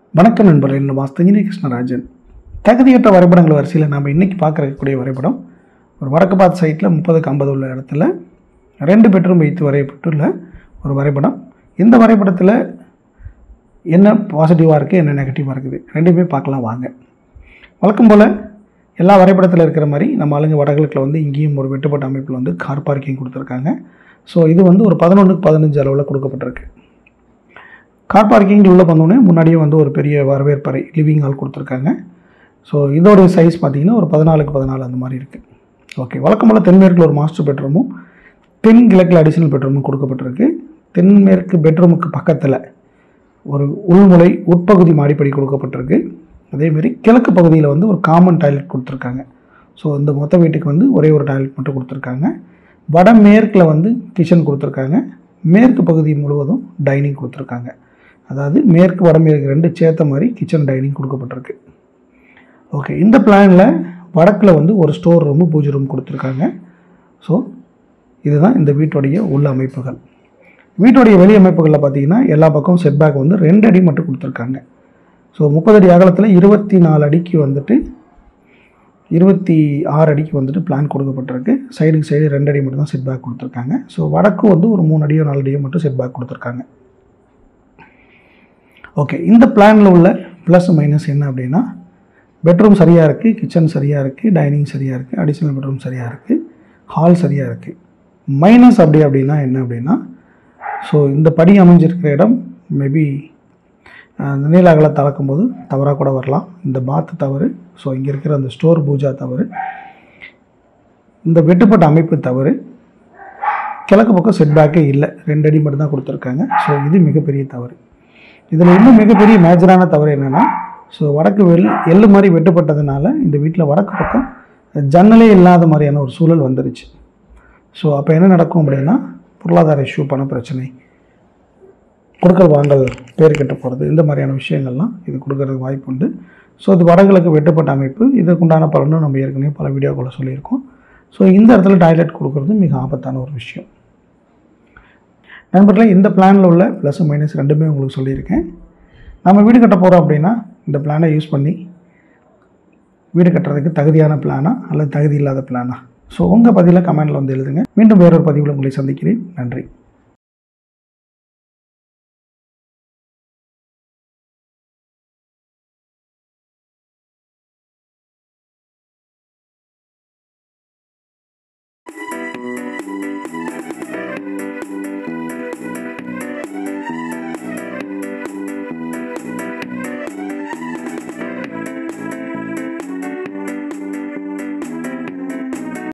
வணக்கம் நண்பர்களே என் வாஸ்தஞ்சினி கிருஷ்ணராஜன் தகுதியற்ற வரைபடங்கள் வரிசையில் நம்ம இன்றைக்கி பார்க்கக்கூடிய வரைபடம் ஒரு வடக்கு பார்த்த சைட்டில் முப்பதுக்கு ஐம்பது உள்ள இடத்துல ரெண்டு பெட்ரூம் வைத்து வரையப்பட்டுள்ள ஒரு வரைபடம் இந்த வரைபடத்தில் என்ன பாசிட்டிவாக இருக்குது என்ன நெகட்டிவாக இருக்குது ரெண்டுமே பார்க்கலாம் வாங்க வழக்கம் போல் எல்லா வரைபடத்தில் இருக்கிற மாதிரி நம்ம ஆளுங்க வடகிழக்கில் வந்து இங்கேயும் ஒரு வெட்டுப்பட்ட அமைப்பில் வந்து கார் பார்க்கிங் கொடுத்துருக்காங்க ஸோ இது வந்து ஒரு பதினொன்றுக்கு பதினஞ்சு அளவில் கொடுக்கப்பட்டிருக்கு கார் பார்க்கிங்கில் உள்ள வந்தோடனே முன்னாடியே வந்து ஒரு பெரிய வரவேற்பறை லிவிங் ஹால் கொடுத்துருக்காங்க ஸோ இதோடைய சைஸ் பார்த்தீங்கன்னா ஒரு பதினாலுக்கு பதினாலு அந்த மாதிரி இருக்குது ஓகே வழக்கம் போல் தென்மேற்கில் ஒரு மாஸ்டர் பெட்ரூமும் தென் கிழக்கில் அடிஷனல் பெட்ரூமும் கொடுக்கப்பட்டிருக்கு தென்மேற்கு பெட்ரூமுக்கு பக்கத்தில் ஒரு உள்முறை உட்பகுதி மாடிப்படி கொடுக்கப்பட்டிருக்கு அதேமாரி கிழக்கு பகுதியில் வந்து ஒரு காமன் டாய்லெட் கொடுத்துருக்காங்க ஸோ இந்த மொத்த வீட்டுக்கு வந்து ஒரே ஒரு டாய்லெட் மட்டும் கொடுத்துருக்காங்க வடமேற்கில் வந்து கிச்சன் கொடுத்துருக்காங்க மேற்கு பகுதி முழுவதும் டைனிங் கொடுத்துருக்காங்க அதாவது மேற்கு வடமேற்கு ரெண்டு சேர்த்த மாதிரி கிச்சன் டைனிங் கொடுக்கப்பட்டிருக்கு ஓகே இந்த பிளானில் வடக்கில் வந்து ஒரு ஸ்டோர் ரூமு பூஜை ரூம் கொடுத்துருக்காங்க ஸோ இதுதான் இந்த வீட்டுடைய உள்ள அமைப்புகள் வீட்டுடைய வெளி அமைப்புகளில் பார்த்தீங்கன்னா எல்லா பக்கமும் செட்பேக் வந்து ரெண்டு அடி மட்டும் கொடுத்துருக்காங்க ஸோ முப்பது அடி அகலத்தில் இருபத்தி நாலு அடிக்கு வந்துட்டு இருபத்தி ஆறு அடிக்கு வந்துட்டு பிளான் கொடுக்கப்பட்டிருக்கு சைடுக்கு சைடு ரெண்டு அடி மட்டும் தான் செட் பேக் கொடுத்துருக்காங்க ஸோ வடக்கு வந்து ஒரு மூணு அடியோ நாலு அடியோ மட்டும் செட் பேக் கொடுத்துருக்காங்க ஓகே இந்த பிளானில் உள்ள ப்ளஸ் மைனஸ் என்ன அப்படின்னா பெட்ரூம் சரியாக இருக்குது கிச்சன் சரியாக இருக்குது டைனிங் சரியாக இருக்குது அடிஷ்னல் பெட்ரூம் சரியாக இருக்குது ஹால் சரியாக இருக்குது மைனஸ் அப்படி அப்படின்னா என்ன அப்படின்னா ஸோ இந்த படி அமைஞ்சிருக்கிற இடம் மேபி அந்த நீல அகல திறக்கும்போது தவறாக கூட வரலாம் இந்த பாத்து தவறு ஸோ இங்கே இருக்கிற அந்த ஸ்டோர் பூஜா தவறு இந்த வெட்டுப்பட்ட அமைப்பு தவறு கிழக்கு பக்கம் செட்பேக்கே இல்லை ரெண்டு அடி மட்டும் தான் கொடுத்துருக்காங்க ஸோ இது மிகப்பெரிய தவறு இதில் இன்னும் மிகப்பெரிய மேஜரான தவறு என்னென்னா ஸோ வடக்கு வெளி எள்ளு மாதிரி வெட்டுப்பட்டதுனால இந்த வீட்டில் வடக்கு பக்கம் ஜன்னலே இல்லாத மாதிரியான ஒரு சூழல் வந்துருச்சு ஸோ அப்போ என்ன நடக்கும் அப்படின்னா பொருளாதார இஷ்யூ பண பிரச்சனை கொடுக்கல் வாங்கல் பேர் கெட்டு போகிறது இந்த மாதிரியான விஷயங்கள்லாம் இது கொடுக்கறதுக்கு வாய்ப்பு உண்டு ஸோ இது வடகிழக்கு வெட்டுப்பட்ட அமைப்பு இதற்குண்டான பலனும் நம்ம ஏற்கனவே பல வீடியோக்களை சொல்லியிருக்கோம் ஸோ இந்த இடத்துல டாய்லெட் கொடுக்கறது மிக ஆபத்தான ஒரு விஷயம் நண்பர்களே இந்த பிளானில் உள்ள ப்ளஸ் மைனஸ் ரெண்டுமே உங்களுக்கு சொல்லியிருக்கேன் நம்ம வீடு கட்ட போகிறோம் அப்படின்னா இந்த பிளானை யூஸ் பண்ணி வீடு கட்டுறதுக்கு தகுதியான பிளானா அல்லது தகுதி இல்லாத பிளானா ஸோ உங்கள் பதிவில் கமெண்டில் வந்து எழுதுங்க மீண்டும் வேறொரு பதிவில் உங்களை சந்திக்கிறேன் நன்றி